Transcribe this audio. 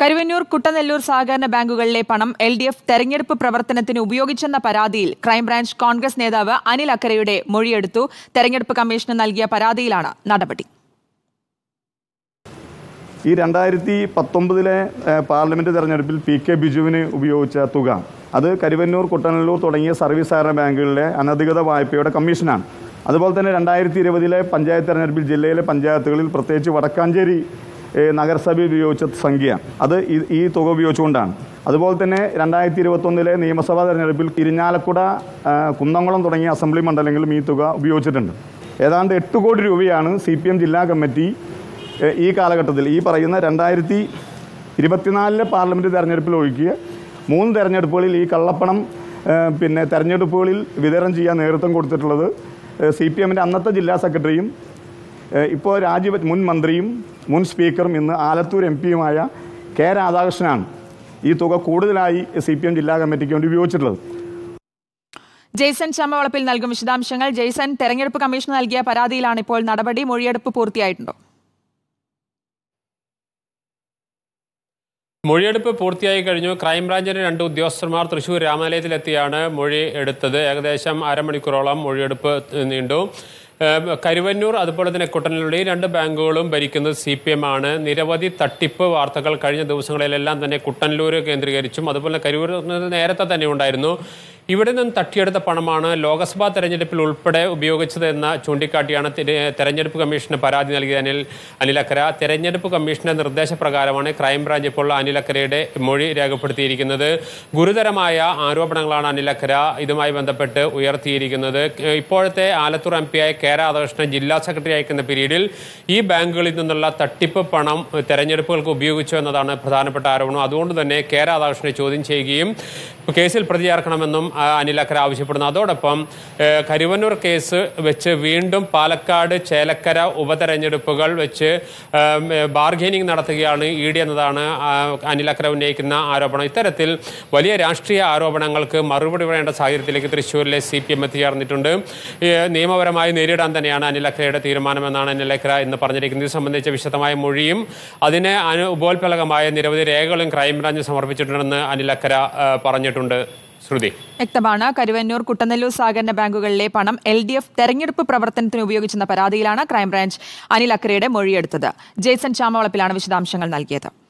കരുവന്നൂർ കുട്ടനെല്ലൂർ സഹകരണ ബാങ്കുകളിലെ പണം L D F തെരഞ്ഞെടുപ്പ് പ്രവർത്തനത്തിന് ഉപയോഗിച്ചെന്ന പരാതിയിൽ ക്രൈംബ്രാഞ്ച് കോൺഗ്രസ് നേതാവ് അനിൽ അക്കരയുടെ മൊഴിയെടുത്തു തെരഞ്ഞെടുപ്പ് കമ്മീഷന് നൽകിയ പരാതിയിലാണ് നടപടി ഈ രണ്ടായിരത്തി പത്തൊമ്പതിലെ ഏഹ്, പാർലമെന്റ് തെരഞ്ഞെടുപ്പിൽ പി കെ ബിജുവിന് ഉപയോഗിച്ച തുക അത് കരുവന്നൂർ കുട്ടനല്ലൂർ തുടങ്ങിയ സർവീസ് സഹകരണ ബാങ്കുകളിലെ അനധികൃത വായ്പയുടെ കമ്മീഷനാണ് അതുപോലെ തന്നെ രണ്ടായിരത്തി ഇരുപതിലെ പഞ്ചായത്ത് തെരഞ്ഞെടുപ്പിൽ ജില്ലയിലെ പഞ്ചായത്തുകളിൽ പ്രത്യേകിച്ച് വടക്കാഞ്ചേരി ഏഹ്, നഗരസഭയിൽ ഉപയോഗിച്ച സംഖ്യ അത് ഈ- ഈ തുക ഉപയോഗിച്ചുകൊണ്ടാണ് അതുപോലെ തന്നെ രണ്ടായിരത്തി ഇരുപത്തൊന്നിലെ നിയമസഭാ തെരഞ്ഞെടുപ്പിൽ ഇരിഞ്ഞാലക്കുട ആ, കുന്നംകുളം തുടങ്ങിയ അസംബ്ലി മണ്ഡലങ്ങളിലും ഈ തുക ഉപയോഗിച്ചിട്ടുണ്ട് ഏതാണ്ട് എട്ട് കോടി രൂപയാണ് സി പി എം ജില്ലാ കമ്മിറ്റി ഏഹ് ഈ കാലഘട്ടത്തിൽ ഈ പറയുന്ന രണ്ടായിരത്തി ഇരുപത്തിനാലിലെ പാർലമെൻറ്റ് തെരഞ്ഞെടുപ്പിൽ ഒഴിക്കുക മൂന്ന് തെരഞ്ഞെടുപ്പുകളിൽ ഈ കള്ളപ്പണം ഏഹ് പിന്നെ തെരഞ്ഞെടുപ്പുകളിൽ വിതരണം ചെയ്യാൻ നേതൃത്വം കൊടുത്തിട്ടുള്ളത് സി പി എമ്മിൻ്റെ അന്നത്തെ ജില്ലാ സെക്രട്ടറിയും ഏഹ് ഇപ്പോൾ രാജ്യ മുൻ മന്ത്രിയും മുൻ സ്പീക്കറും ഇന്ന് ആലത്തൂർ എം പിയുമായ കെ രാധാകൃഷ്ണനാണ് ഈ തുക കൂടുതലായി സി പി എം ജില്ലാ കമ്മിറ്റിക്ക് വേണ്ടി ഉപയോഗിച്ചിട്ടുള്ളത് ജെയ്സൺ ചമ്മവളപ്പിൽ നൽകും വിശദാംശങ്ങൾ ജെയ്സൺ തെരഞ്ഞെടുപ്പ് കമ്മീഷന് നൽകിയ പരാതിയിലാണ് ഇപ്പോൾ നടപടി മൊഴിയെടുപ്പ് പൂർത്തിയായിട്ടുണ്ടോ മൊഴിയെടുപ്പ് പൂർത്തിയായി കഴിഞ്ഞു ക്രൈംബ്രാഞ്ചിന്റെ രണ്ട് ഉദ്യോഗസ്ഥന്മാർ തൃശൂർ രാമാലയത്തിലെത്തിയാണ് മൊഴി എടുത്തത് ഏകദേശം അരമണിക്കൂറോളം മൊഴിയെടുപ്പ് നീണ്ടു ഏഹ് കരുവന്നൂർ അതുപോലെ തന്നെ കുട്ടനല്ലൂർ ഈ രണ്ട് ബാങ്കുകളും ഭരിക്കുന്നത് സി പി എം ആണ് നിരവധി തട്ടിപ്പ് വാർത്തകൾ കഴിഞ്ഞ ദിവസങ്ങളിലെല്ലാം തന്നെ കുട്ടനല്ലൂർ കേന്ദ്രീകരിച്ചും അതുപോലെ കരൂർ നേരത്തെ തന്നെ ഉണ്ടായിരുന്നു ഇവിടെ നിന്ന് തട്ടിയെടുത്ത പണമാണ് ലോക്സഭാ തെരഞ്ഞെടുപ്പിൽ ഉൾപ്പെടെ ഉപയോഗിച്ചത് എന്ന ചൂണ്ടിക്കാട്ടിയാണ് തിര- തെരഞ്ഞെടുപ്പ് കമ്മീഷന് പരാതി നൽകിയ അനിൽ അനിലക്കര തെരഞ്ഞെടുപ്പ് കമ്മീഷന്റെ നിർദ്ദേശപ്രകാരമാണ് ക്രൈംബ്രാഞ്ച് ഇപ്പോൾ അനിലക്കരയുടെ മൊഴി രേഖപ്പെടുത്തിയിരിക്കുന്നത് ഗുരുതരമായ ആരോപണങ്ങളാണ് അനിലക്കര ഇതുമായി ബന്ധപ്പെട്ട് ഉയർത്തിയിരിക്കുന്നത് ഏഹ് ഇപ്പോഴത്തെ ആലത്തൂർ എം പിയായ കെ രാധാകൃഷ്ണൻ ജില്ലാ സെക്രട്ടറി അയക്കുന്ന പീരീഡിൽ ഈ ബാങ്കുകളിൽ നിന്നുള്ള തട്ടിപ്പ് പണം തെരഞ്ഞെടുപ്പുകൾക്ക് ഉപയോഗിച്ചു എന്നതാണ് പ്രധാനപ്പെട്ട ആരോപണം അതുകൊണ്ട് തന്നെ കെ രാധാകൃഷ്ണനെ ചോദ്യം ചെയ്യുകയും കേസിൽ പ്രതി ചേർക്കണമെന്നും ആ, അനിലക്കര ആവശ്യപ്പെടുന്നു അതോടൊപ്പം ഏഹ്, കരുവന്നൂർ കേസ് വെച്ച് വീണ്ടും പാലക്കാട് ചേലക്കര ഉപതെരഞ്ഞെടുപ്പുകൾ വെച്ച് ബാർഗൈനിങ് നടത്തുകയാണ് ഇ ഡി എന്നതാണ് ആ, അനിലക്കര ഉന്നയിക്കുന്ന ആരോപണം ഇത്തരത്തിൽ വലിയ രാഷ്ട്രീയ ആരോപണങ്ങൾക്ക് മറുപടി പറയേണ്ട സാഹചര്യത്തിലേക്ക് തൃശ്ശൂരിലെ സി പി എം എത്തിച്ചേർന്നിട്ടുണ്ട് ഈ നിയമപരമായി നേരിടാൻ തന്നെയാണ് അനിലക്കരയുടെ തീരുമാനമെന്നാണ് അനിലക്കര എന്ന് പറഞ്ഞിരിക്കുന്നത് ഇത് സംബന്ധിച്ച വിശദമായ മൊഴിയും അതിന് അനു ഉപോത്ഫലകമായ നിരവധി രേഖകളും ക്രൈംബ്രാഞ്ച് സമർപ്പിച്ചിട്ടുണ്ടെന്ന് അനിലക്കര ആ, പറഞ്ഞിട്ടുണ്ട് ശ്രുതി വ്യക്തമാണ് കരുവന്നൂർ കുട്ടനെല്ലൂർ സഹകരണ ബാങ്കുകളിലെ പണം എൽ ഡി എഫ് തെരഞ്ഞെടുപ്പ് പ്രവർത്തനത്തിന് ഉപയോഗിച്ചെന്ന പരാതിയിലാണ് ക്രൈംബ്രാഞ്ച് അനിൽ അക്കരയുടെ മൊഴിയെടുത്തത് ജെയ്സൺ ചാമവളപ്പിലാണ് വിശദാംശങ്ങൾ നൽകിയത്